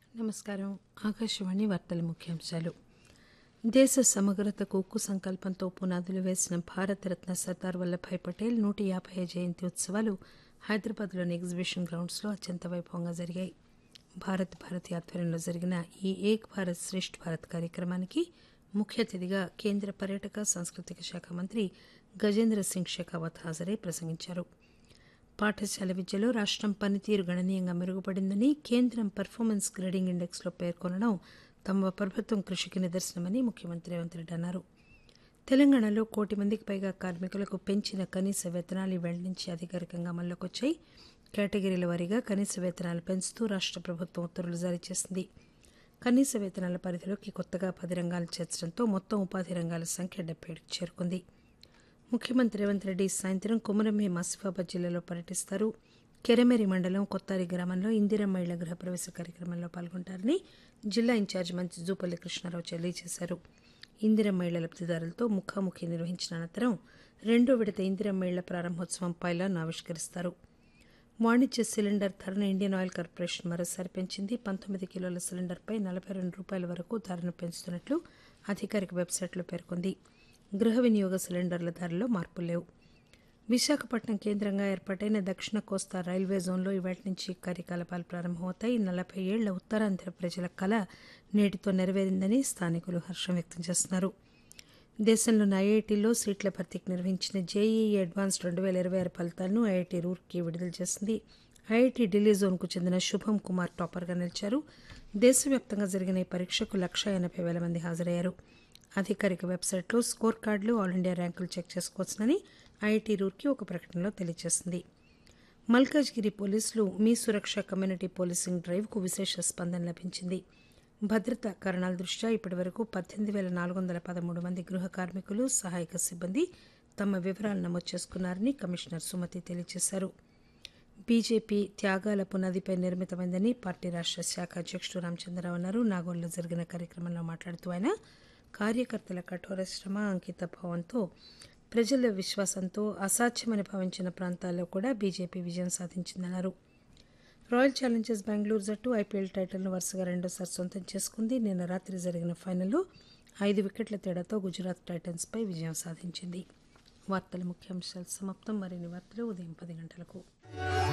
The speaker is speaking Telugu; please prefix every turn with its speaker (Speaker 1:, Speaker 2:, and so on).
Speaker 1: నమస్కారం ఆకాశవాణి వార్తల ముఖ్యాంశాలు దేశ సమగ్రతకు ఉక్కు సంకల్పంతో పునాదులు వేసిన భారతరత్న సర్దార్ వల్లభాయ్ పటేల్ నూట యాభై జయంతి ఉత్సవాలు హైదరాబాద్లోని ఎగ్జిబిషన్ గ్రౌండ్స్లో అత్యంత వైభవంగా జరిగాయి భారత్ భారతి ఆధ్వర్యంలో జరిగిన ఈ ఏక్ భారత్ శ్రేష్ఠ్ భారత్ కార్యక్రమానికి ముఖ్య అతిథిగా కేంద్ర పర్యాటక సాంస్కృతిక శాఖ మంత్రి గజేంద్ర సింగ్ షెకావత్ హాజరై ప్రసంగించారు పాఠశాల విద్యలో రాష్టం పనితీరు గణనీయంగా మెరుగుపడిందని కేంద్రం పర్ఫార్మెన్స్ గ్రేడింగ్ ఇండెక్స్లో పేర్కొనడం తమ ప్రభుత్వం కృషికి నిదర్శనమని ముఖ్యమంత్రి రేవంత్ రెడ్డి అన్నారు తెలంగాణలో కోటి మందికి పైగా కార్మికులకు పెంచిన కనీస వేతనాలు ఇవాళ నుంచి అధికారికంగా అమల్లోకొచ్చాయి కేటగిరీల వారీగా కనీస వేతనాలు పెంచుతూ రాష్ట ప్రభుత్వం ఉత్తర్వులు జారీ చేసింది కనీస వేతనాల పరిధిలోకి కొత్తగా పది రంగాలు చేర్చడంతో మొత్తం ఉపాధి రంగాల సంఖ్య డెబ్బై ఏడుకు చేరుకుంది ముఖ్యమంత్రి రేవంత్ రెడ్డి సాయంత్రం కుమరంభీం ఆసిఫాబాద్ జిల్లాలో పర్యటిస్తారు కెరమెరి మండలం కొత్తారి గ్రామంలో ఇందిరమ్మ ఇళ్ల గృహప్రవేశ కార్యక్రమంలో పాల్గొంటారని జిల్లా ఇన్ఛార్జి మంత్రి జూపల్లి కృష్ణారావు తెలియజేశారు ఇందిరమ్మ ఇళ్ల లబ్దిదారులతో ముఖాముఖి నిర్వహించిన అనంతరం రెండో విడత ఇందిరమ్మ ఇళ్ల ప్రారంభోత్సవం పైలాన్ ఆవిష్కరిస్తారు వాణిజ్య సిలిండర్ ధరను ఇండియన్ ఆయిల్ కార్పొరేషన్ మరోసారి పెంచింది పంతొమ్మిది కిలోల సిలిండర్పై నలభై రెండు రూపాయల వరకు ధరను పెంచుతున్నట్లు అధికారిక వెబ్సైట్లో పేర్కొంది గృహ వినియోగ సిలిండర్ల ధరల్లో మార్పులు లేవు విశాఖపట్నం కేంద్రంగా ఏర్పాటైన దక్షిణ కోస్తా రైల్వే జోన్లో ఇవాటి నుంచి కార్యకలాపాలు ప్రారంభమవుతాయి నలభై ఏళ్ల ఉత్తరాంధ్ర ప్రజల కళ నేటితో నెరవేరిందని స్థానికులు హర్షం వ్యక్తం చేస్తున్నారు దేశంలోని ఐఐటీలో సీట్ల భర్తీకి నిర్వహించిన జేఈఈ అడ్వాన్స్ రెండు వేల ఇరవై ఆరు ఫలితాలను ఐఐటీ రూర్కి విడుదల చేసింది ఐఐటీ ఢిల్లీ జోన్కు చెందిన శుభం కుమార్ టాపర్గా నిలిచారు దేశవ్యాప్తంగా జరిగిన ఈ పరీక్షకు లక్ష ఎనభై వేల మంది హాజరయ్యారు అధికారిక వెబ్సైట్లో స్కోర్ కార్డులు ఆల్ ఇండియా ర్యాంకులు చెక్ చేసుకోవచ్చునని ఐఐటీ రూర్కి ఒక ప్రకటనలో తెలియజేసింది మల్కాజ్గిరి పోలీసులు మీ సురక్ష కమ్యూనిటీ పోలీసింగ్ డ్రైవ్కు విశేష స్పందన లభించింది భద్రతా కారణాల దృష్ట్యా ఇప్పటి వరకు పద్దెనిమిది వేల నాలుగు వందల పదమూడు మంది గృహ కార్మికులు సహాయక సిబ్బంది తమ వివరాలు నమోదు చేసుకున్నారని కమిషనర్ సుమతి తెలియజేశారు బీజేపీ త్యాగాల పునాదిపై నిర్మితమైందని పార్టీ రాష్ట్ర శాఖ అధ్యక్షుడు రామచంద్రరావు అన్నారు నాగోల్లో జరిగిన కార్యక్రమంలో మాట్లాడుతూ ఆయన కార్యకర్తల కఠోర శ్రమ అంకిత భావంతో ప్రజల విశ్వాసంతో అసాధ్యమని భావించిన ప్రాంతాల్లో కూడా బీజేపీ విజయం సాధించిందన్నారు రాయల్ ఛాలెంజర్స్ బెంగళూరు జట్టు ఐపీఎల్ టైటిల్ను వరుసగా రెండోసారి సొంతం చేసుకుంది నిన్న రాత్రి జరిగిన ఫైనల్లో ఐదు వికెట్ల తేడాతో గుజరాత్ టైటన్స్పై విజయం సాధించింది వార్తల ముఖ్యాంశాలు సమాప్తం మరిన్ని వార్తలు ఉదయం పది గంటలకు